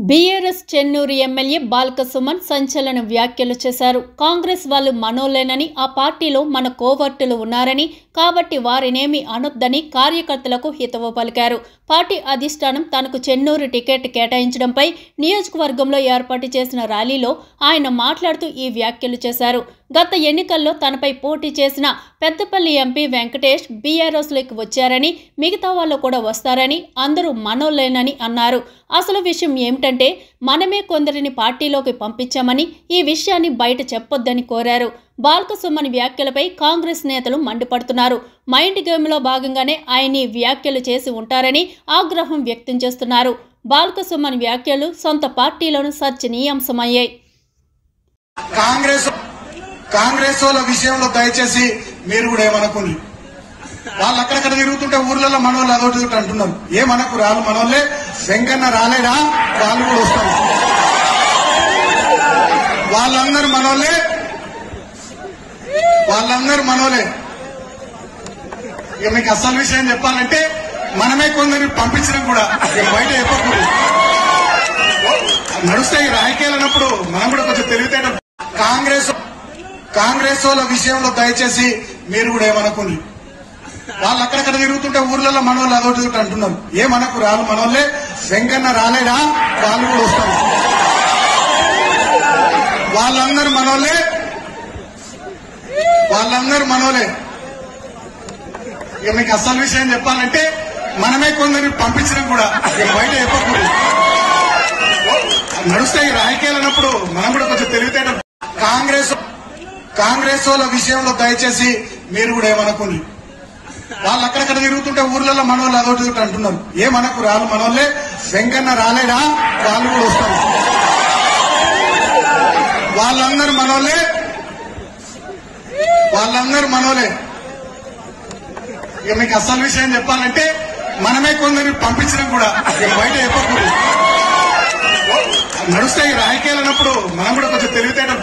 BRS Chennur MLA Balka Suman సంచలన వ్యాఖ్యలు చేశారు కాంగ్రెస్ వాళ్ళు మనోళ్ళేనని ఆ పార్టీలో మన కోవర్టులు ఉన్నారని కాబట్టి వారినేమి అనొద్దని కార్యకర్తలకు హితవు పలికారు పార్టీ అధిష్టానం తనకు చెన్నూరు టికెట్ కేటాయించడంపై నియోజకవర్గంలో ఏర్పాటు చేసిన ర్యాలీలో ఆయన మాట్లాడుతూ ఈ వ్యాఖ్యలు చేశారు గత ఎన్నికల్లో తనపై పోటీ చేసిన పెద్దపల్లి ఎంపీ వెంకటేష్ బీఆర్ఎస్లోకి వచ్చారని మిగతా వాళ్ళు కూడా వస్తారని అందరూ మనోళ్ళేనని అన్నారు అసలు విషయం ఏమిటంటే మనమే కొందరిని పార్టీలోకి పంపించామని ఈ విషయాన్ని బయట చెప్పొద్దని కోరారు బాల్క సుమన్ వ్యాఖ్యలపై కాంగ్రెస్ నేతలు మండిపడుతున్నారు మైండ్ గేమ్లో భాగంగానే ఆయన ఈ వ్యాఖ్యలు చేసి ఉంటారని ఆగ్రహం వ్యక్తం చేస్తున్నారు బాల్క సుమన్ వ్యాఖ్యలు సొంత పార్టీలోనూ చర్చనీయాంశమయ్యాయి కాంగ్రెస్ కాంగ్రెస్ వాళ్ళ విషయంలో దయచేసి మీరు కూడా ఏమనుకోండి వాళ్ళు అక్కడక్కడ తిరుగుతుంటే ఊర్లలో మనోళ్ళు అదొకటి ఇదొకటి అంటున్నారు ఏమనకు రాళ్ళు మనోళ్ళే వెంకన్న రాలేడా వాళ్ళు కూడా వస్తారు వాళ్ళందరూ మనోళ్ళే వాళ్ళందరూ మనోలే ఇక మీకు అసలు విషయం చెప్పాలంటే మనమే కొందరిని పంపించడం కూడా ఇక బయట చెప్పకూడదు నడుస్తాయి రాజకీయాలు అన్నప్పుడు మనం కూడా కొంచెం తెలివితేట కాంగ్రెస్ కాంగ్రెస్ వాళ్ళ విషయంలో దయచేసి మీరు కూడా ఏమనుకోండి వాళ్ళు అక్కడక్కడ తిరుగుతుంటే ఊర్లలో మనోళ్ళు అదొకటి ఇదొకటి అంటున్నారు ఏమనకు రాళ్ళు మనోళ్ళే వెంకన్న రాలేడా వాళ్ళు కూడా వస్తారు వాళ్ళందరూ మనోళ్ళే వాళ్ళందరూ మనోలే ఇక మీకు అసలు విషయం చెప్పాలంటే మనమే కొందరిని పంపించడం కూడా ఇక బయట చెప్పకూడదు నడుస్తాయి రాజకీయాలు అన్నప్పుడు మనం కూడా కొంచెం తెలివితేట కాంగ్రెస్ కాంగ్రెస్ వాళ్ళ విషయంలో దయచేసి మీరు కూడా ఏమనుకోండి వాళ్ళు అక్కడక్కడ తిరుగుతుంటే ఊర్లలో మనోళ్ళు అదొకటి ఇదొకటి అంటున్నారు ఏమనకు రాళ్ళు మనోళ్ళే వెంకన్న రాలేడా వాళ్ళు కూడా వస్తారు వాళ్ళందరూ మనోళ్ళే వాళ్ళందరూ మనోలే ఇక మీకు అసలు విషయం చెప్పాలంటే మనమే కొందరిని పంపించడం కూడా ఇక బయట చెప్పకూడదు నడుస్తాయి రాజకీయాలు అన్నప్పుడు మనం కూడా కొంచెం తెలివితేట